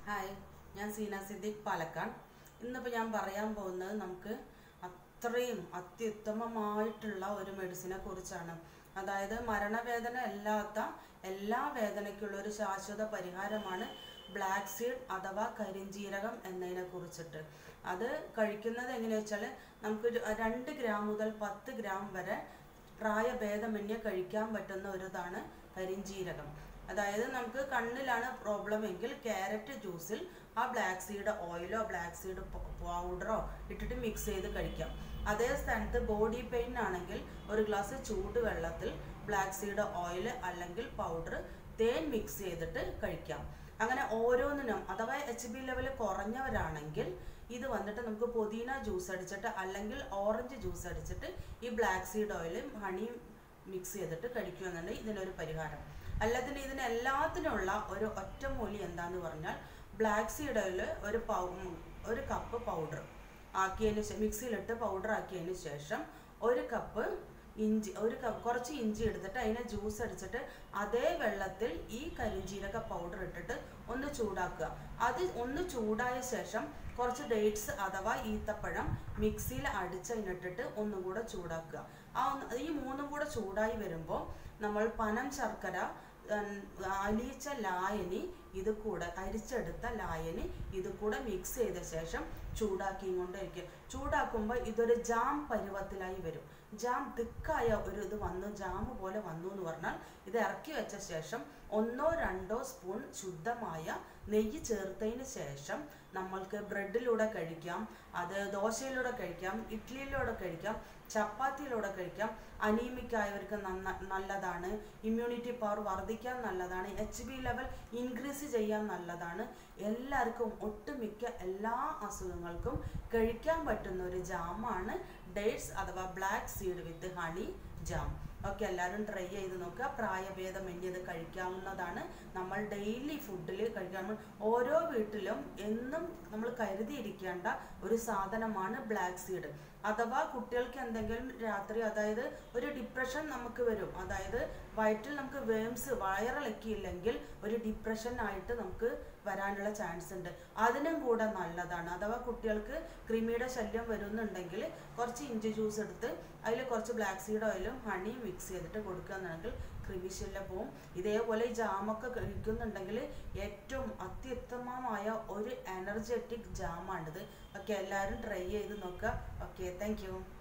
hi ഞാൻ സീന സിദ്ദീഖ് പാലക്കാട് ഇന്നിപ്പോൾ ഞാൻ പറയാൻ പോകുന്നത് നമുക്ക് അത്രയും അത്യുത്തമമായിട്ടുള്ള ഒരു മെഡിസിനെ കുറിച്ചാണ് അതായത് മരണവേദന അല്ലാത്ത എല്ലാ വേദനയ്ക്കുള്ള ഒരു ശാശ്വത പരിഹാരമാണ് ബ്ലാക്ക് സീഡ് അഥവാ കരിഞ്ജീരകം എന്നതിനെ കുറിച്ചിട്ട് അത് കഴിക്കുന്നത് എങ്ങനെയാ വെച്ചാൽ നമുക്ക് ഒരു രണ്ട് ഗ്രാം മുതൽ പത്ത് ഗ്രാം വരെ പ്രായഭേദമന്യേ കഴിക്കാൻ പറ്റുന്ന ഒരു ഇതാണ് കരിഞ്ജീരകം അതായത് നമുക്ക് കണ്ണിലാണ് പ്രോബ്ലം എങ്കിൽ ക്യാരറ്റ് ജ്യൂസിൽ ആ ബ്ലാക്ക് സീഡ് ഓയിലോ ബ്ലാക്ക് സീഡ് പൗഡറോ ഇട്ടിട്ട് മിക്സ് ചെയ്ത് കഴിക്കാം അതേ സ്ഥാനത്ത് ബോഡി പെയിൻ ആണെങ്കിൽ ഒരു ഗ്ലാസ് ചൂടുവെള്ളത്തിൽ ബ്ലാക്ക് സീഡ് ഓയിൽ അല്ലെങ്കിൽ പൗഡർ തേൻ മിക്സ് ചെയ്തിട്ട് കഴിക്കാം അങ്ങനെ ഓരോന്നിനും അഥവാ എച്ച് ബി ലെവൽ കുറഞ്ഞവരാണെങ്കിൽ ഇത് വന്നിട്ട് നമുക്ക് പുതിന ജ്യൂസ് അടിച്ചിട്ട് അല്ലെങ്കിൽ ഓറഞ്ച് ജ്യൂസ് അടിച്ചിട്ട് ഈ ബ്ലാക്ക് സീഡ് ഓയിലും ഹണിയും മിക്സ് ചെയ്തിട്ട് കഴിക്കുകയെന്നുണ്ടെങ്കിൽ ഇതിനൊരു പരിഹാരം അല്ലാതെ ഇതിന് എല്ലാത്തിനുള്ള ഒരു ഒറ്റമൂലി എന്താന്ന് പറഞ്ഞാൽ ബ്ലാക്ക് സീഡ് ഓയിൽ ഒരു പൗ ഒരു കപ്പ് പൗഡർ ആക്കിയതിന് ശേഷം മിക്സിയിലിട്ട് പൗഡർ ആക്കിയതിന് ശേഷം ഒരു കപ്പ് ഇഞ്ചി ഒരു കപ്പ് കുറച്ച് ഇഞ്ചി എടുത്തിട്ട് അതിനെ ജ്യൂസ് അടിച്ചിട്ട് അതേ വെള്ളത്തിൽ ഈ കരിഞ്ജീരക പൗഡർ ഇട്ടിട്ട് ഒന്ന് ചൂടാക്കുക അത് ഒന്ന് ചൂടായ ശേഷം കുറച്ച് ഡേറ്റ്സ് അഥവാ ഈത്തപ്പഴം മിക്സിയിൽ അടിച്ചതിനിട്ടിട്ട് ഒന്നും കൂടെ ചൂടാക്കുക ആ ഒന്ന് ഈ മൂന്നും കൂടെ ചൂടായി വരുമ്പോൾ നമ്മൾ പനം ശർക്കര അലിയിച്ച ലായനി ഇത് കൂടെ അരിച്ചെടുത്ത ലായനി ഇത് കൂടെ മിക്സ് ചെയ്ത ശേഷം ചൂടാക്കിയും കൊണ്ടിരിക്കുക ചൂടാക്കുമ്പോൾ ഇതൊരു ജാം പരുവത്തിലായി വരും ജാം തിക്കായ ഒരു ഇത് വന്നു ജാം പോലെ വന്നു എന്ന് പറഞ്ഞാൽ ഇത് ഇറക്കി വെച്ച ശേഷം ഒന്നോ രണ്ടോ സ്പൂൺ ശുദ്ധമായ നെയ്യ് ചേർത്തതിന് ശേഷം നമ്മൾക്ക് ബ്രെഡിലൂടെ കഴിക്കാം അത് ദോശയിലൂടെ കഴിക്കാം ഇഡ്ഡലിയിലൂടെ കഴിക്കാം ചപ്പാത്തിയിലൂടെ കഴിക്കാം അനീമിക്കായവർക്ക് നന്ന നല്ലതാണ് ഇമ്മ്യൂണിറ്റി പവർ വർദ്ധിക്കാൻ നല്ലതാണ് എച്ച് ബി ലെവൽ ഇൻക്രീസ് ചെയ്യാൻ നല്ലതാണ് എല്ലാവർക്കും ഒട്ടുമിക്ക എല്ലാ അസുഖങ്ങൾക്കും കഴിക്കാൻ പറ്റുന്ന ഒരു ജാമാണ് ഡേറ്റ്സ് അഥവാ black seed with honey jam ഒക്കെ എല്ലാവരും ട്രൈ ചെയ്ത് നോക്കുക പ്രായഭേദമന്യത് കഴിക്കാവുന്നതാണ് നമ്മൾ ഡെയിലി ഫുഡിൽ കഴിക്കാൻ ഓരോ വീട്ടിലും എന്നും നമ്മൾ കരുതിയിരിക്കേണ്ട ഒരു സാധനമാണ് ബ്ലാക്ക് സീഡ് അഥവാ കുട്ടികൾക്ക് എന്തെങ്കിലും രാത്രി അതായത് ഒരു ഡിപ്രഷൻ നമുക്ക് വരും അതായത് വയറ്റിൽ നമുക്ക് വേംസ് വയറിളക്കിയില്ലെങ്കിൽ ഒരു ഡിപ്രഷൻ ആയിട്ട് നമുക്ക് വരാനുള്ള ചാൻസ് ഉണ്ട് അതിനും കൂടെ നല്ലതാണ് അഥവാ കുട്ടികൾക്ക് കൃമിയുടെ ശല്യം വരുന്നുണ്ടെങ്കിൽ കുറച്ച് ഇഞ്ചി ജ്യൂസ് എടുത്ത് അതിൽ കുറച്ച് ബ്ലാക്ക് സീഡ് ഓയിലും ഹണിയും മിക്സ് ചെയ്തിട്ട് കൊടുക്കുകയാണെങ്കിൽ കൃമിശല്യം പോവും ഇതേപോലെ ഈ ജാമൊക്കെ കഴിക്കുന്നുണ്ടെങ്കിൽ ഏറ്റവും അത്യുത്തമമായ ഒരു എനർജറ്റിക് ജാമാണിത് ഒക്കെ എല്ലാവരും ട്രൈ ചെയ്ത് നോക്കുക ഓക്കെ താങ്ക്